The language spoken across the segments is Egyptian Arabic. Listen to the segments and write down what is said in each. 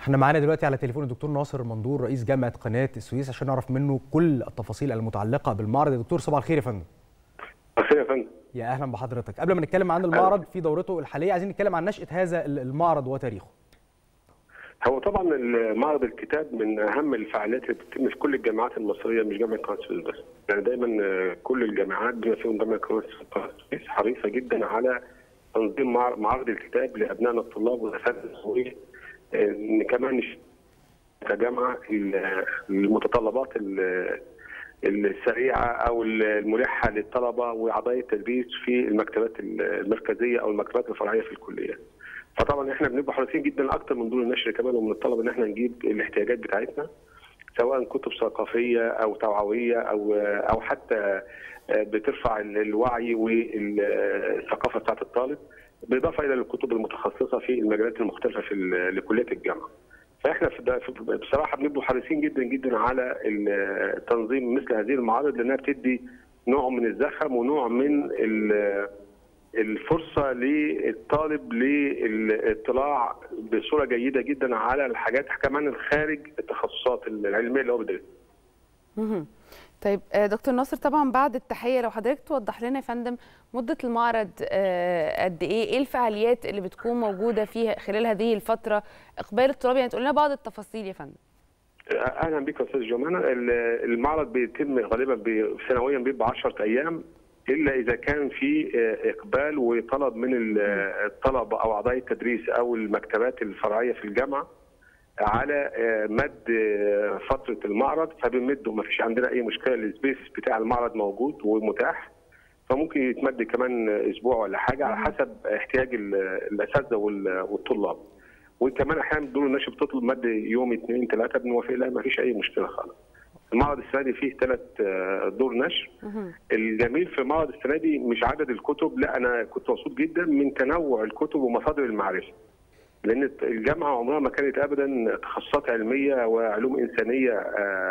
احنا معانا دلوقتي على تليفون الدكتور ناصر مندور رئيس جامعه قناه السويس عشان نعرف منه كل التفاصيل المتعلقه بالمعرض يا دكتور صباح الخير يا فندم الخير يا فندم يا اهلا بحضرتك قبل ما نتكلم عن المعرض في دورته الحاليه عايزين نتكلم عن نشاه هذا المعرض وتاريخه هو طبعا معرض الكتاب من اهم الفعاليات اللي بتتم في كل الجامعات المصريه مش جامعه قناه السويس بس يعني دايما كل الجامعات بما فيهم جامعه قناه السويس حريصه جدا على تنظيم معرض الكتاب لابنائنا الطلاب والاساتذه ان كمان كجامعه المتطلبات السريعه او الملحه للطلبه واعضاء التدريس في المكتبات المركزيه او المكتبات الفرعيه في الكليه. فطبعا احنا بنبقى حريصين جدا اكتر من دور النشر كمان ومن الطلبه ان احنا نجيب الاحتياجات بتاعتنا سواء كتب ثقافيه او توعويه او او حتى بترفع الوعي والثقافه بتاعت الطالب بالاضافه الى الكتب المتخصصه في المجالات المختلفه في لكليه الجامعه. فاحنا بصراحه بنبقى حريصين جدا جدا على تنظيم مثل هذه المعارض لانها بتدي نوع من الزخم ونوع من الفرصه للطالب للاطلاع بصوره جيده جدا على الحاجات كمان الخارج التخصصات العلميه اللي هو بيدرسها. طيب دكتور ناصر طبعا بعد التحيه لو حضرتك توضح لنا يا فندم مده المعرض قد ايه؟ ايه الفعاليات اللي بتكون موجوده فيها خلال هذه الفتره؟ اقبال الطلاب يعني تقول لنا بعض التفاصيل يا فندم. اهلا بك يا استاذ جمانه المعرض بيتم غالبا سنويا بيبقى 10 ايام الا اذا كان في اقبال وطلب من الطلبه او اعضاء التدريس او المكتبات الفرعيه في الجامعه على مد فتره المعرض فبنمده ما فيش عندنا اي مشكله السبيس بتاع المعرض موجود ومتاح فممكن يتمد كمان اسبوع ولا حاجه على حسب احتياج الاساتذه والطلاب وكمان احيانا دور النشر بتطلب مد يوم اثنين ثلاثه بنوافق لها ما فيش اي مشكله خالص. المعرض السنه دي فيه ثلاث دور نشر الجميل في معرض السنه دي مش عدد الكتب لا انا كنت مبسوط جدا من تنوع الكتب ومصادر المعرفه لان الجامعه عمرها ما كانت ابدا تخصصات علميه وعلوم انسانيه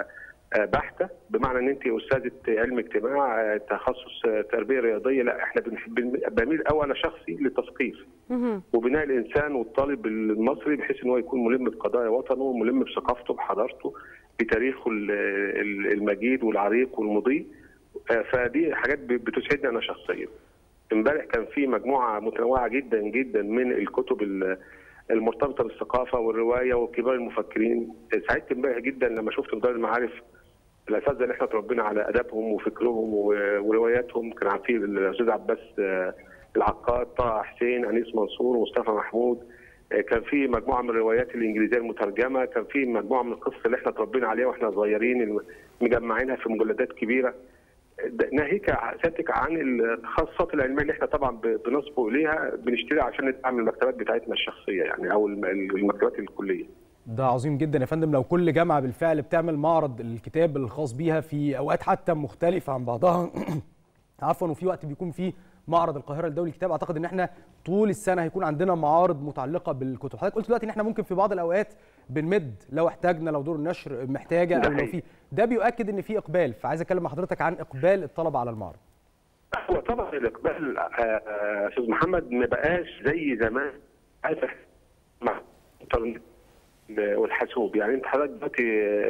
بحته بمعنى ان انت استاذه علم اجتماع تخصص تربيه رياضيه لا احنا بنحب بميل قوي انا شخصي للتثقيف وبناء الانسان والطالب المصري بحيث ان هو يكون ملم بقضايا وطنه وملم بثقافته بحضارته بتاريخه المجيد والعريق والمضيء فدي حاجات بتسعدني انا شخصيا امبارح كان في مجموعه متنوعه جدا جدا من الكتب المرتبطه بالثقافه والروايه وكبار المفكرين سعدت امبارح جدا لما شفت في دار المعارف الاساتذه اللي احنا تربينا على ادبهم وفكرهم ورواياتهم كان في الاستاذ عباس العقاد طه حسين انيس منصور مصطفى محمود كان في مجموعه من الروايات الانجليزيه المترجمه كان في مجموعه من القصص اللي احنا تربينا عليها واحنا صغيرين مجمعينها في مجلدات كبيره ناهيك سيادتك عن التخصصات العلميه اللي احنا طبعا بنسبق اليها بنشتريها عشان ندعم المكتبات بتاعتنا الشخصيه يعني او المكتبات الكليه. ده عظيم جدا يا فندم لو كل جامعه بالفعل بتعمل معرض الكتاب الخاص بيها في اوقات حتى مختلفه عن بعضها عفوا وفي وقت بيكون فيه معرض القاهره الدولي للكتاب اعتقد ان احنا طول السنه هيكون عندنا معارض متعلقه بالكتب حضرتك قلت دلوقتي ان احنا ممكن في بعض الاوقات بنمد لو احتاجنا لو دور النشر محتاجه او لو في ده بيؤكد ان في اقبال فعايز اتكلم مع حضرتك عن اقبال الطلبه على المعرض هو طبعا الاقبال استاذ محمد ما بقاش زي زمان عارف مع والحاسوب يعني انت حضرتك دلوقتي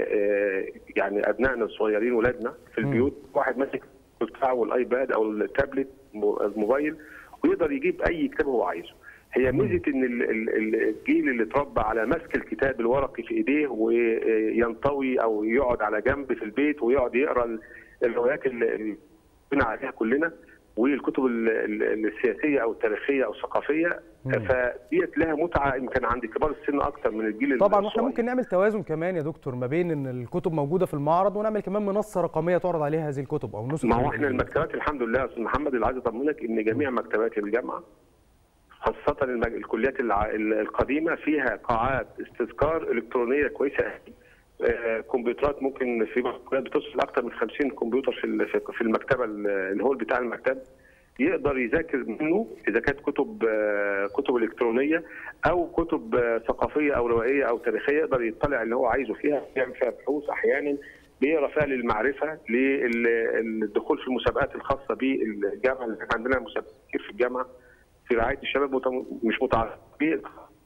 يعني ابنائنا الصغيرين ولادنا في البيوت واحد ماسك بتاعه والايباد او التابلت الموبايل ويقدر يجيب اي كتاب هو عايزه هي ميزه ان الجيل اللي اتربى على مسك الكتاب الورقي في ايديه وينطوي او يقعد على جنب في البيت ويقعد يقرا الروايات اللي بنى عليها كلنا والكتب السياسيه او التاريخيه او الثقافيه فديت لها متعه يمكن عند كبار السن اكتر من الجيل طبعا واحنا ممكن نعمل توازن كمان يا دكتور ما بين ان الكتب موجوده في المعرض ونعمل كمان منصه رقميه تعرض عليها هذه الكتب او نسخ ما هو احنا المكتبات الحمد لله يا استاذ محمد اللي عايز اطمنك ان جميع مكتبات الجامعه خاصة الكليات القديمة فيها قاعات استذكار إلكترونية كويسة كمبيوترات ممكن في كليات بتصل أكثر من 50 كمبيوتر في في المكتبة الهول بتاع المكتب يقدر يذاكر منه اذا كانت كتب كتب الكترونيه او كتب ثقافيه او روائيه او تاريخيه يقدر يطلع اللي هو عايزه فيها يعمل فيها بحوث احيانا بيقرا فيها للمعرفه للدخول في المسابقات الخاصه بالجامعه اللي عندنا مسابقات كتير في الجامعه في رعايه الشباب مش متعلقه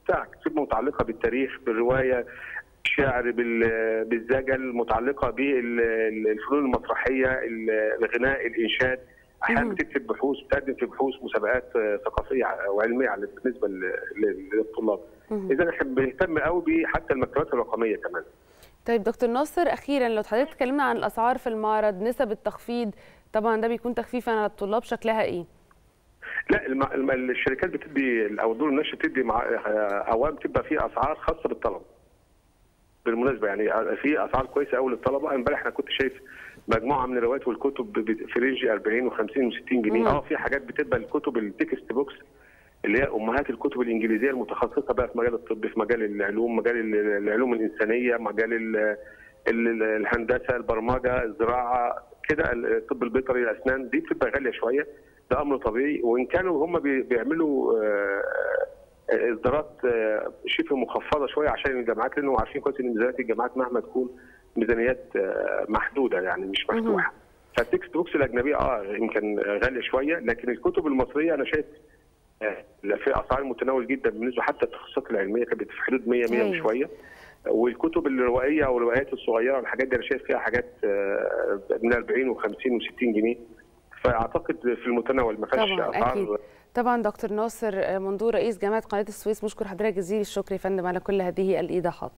بتاعك كتب متعلقه بالتاريخ بالروايه الشعر بال- بالزجل متعلقه بالفنون المسرحيه الغناء الانشاد احيانا مهم. بتكتب بحوث بتقدم في بحوث مسابقات آه، ثقافيه وعلميه على- بالنسبه لل- لل- للطلاب مهم. اذا احنا بنهتم قوي بحتى المكتبات الرقميه كمان طيب دكتور ناصر اخيرا لو حضرتك اتكلمنا عن الاسعار في المعرض نسب التخفيض طبعا ده بيكون تخفيفا على الطلاب شكلها ايه لا الم... الم... الشركات بتدي او دور النشر بتدي مع... اوام تبقى في اسعار خاصه بالطلبه. بالمناسبه يعني في اسعار كويسه قوي للطلبه امبارح انا كنت شايف مجموعه من الروايات والكتب ب- في رينج 40 و50 و60 مم. جنيه اه في حاجات بتبقى الكتب التكست بوكس اللي هي امهات الكتب الانجليزيه المتخصصه بقى في مجال الطب في مجال العلوم مجال ال- العلوم الانسانيه مجال ال- ال- الهندسه البرمجه الزراعه كده الطب البيطري الاسنان دي بتبقى غاليه شويه ده امر طبيعي وان كانوا هم بي- بيعملوا آه، آه، اصدارات آه، شبه مخفضه شويه عشان الجامعات لانه عارفين كويس ان ميزانيات الجامعات مهما تكون ميزانيات آه، محدوده يعني مش مفتوحه فالتكست بوكس الاجنبيه اه يمكن غاليه شويه لكن الكتب المصريه انا شايف آه، في اسعار متناول جدا بالنسبه حتى التخصصات العلميه كانت في حدود 100 100 أيوة. وشويه والكتب الروائيه او الروايات الصغيره والحاجات دي انا شايف فيها حاجات آه، من 40 و50 و60 جنيه فاعتقد في المتناول ما فيهاش طبعا اسعار اكيد طبعا دكتور ناصر مندور رئيس جامعه قناه السويس بشكر حضرتك جزيل الشكر يا فندم على كل هذه الايضاحات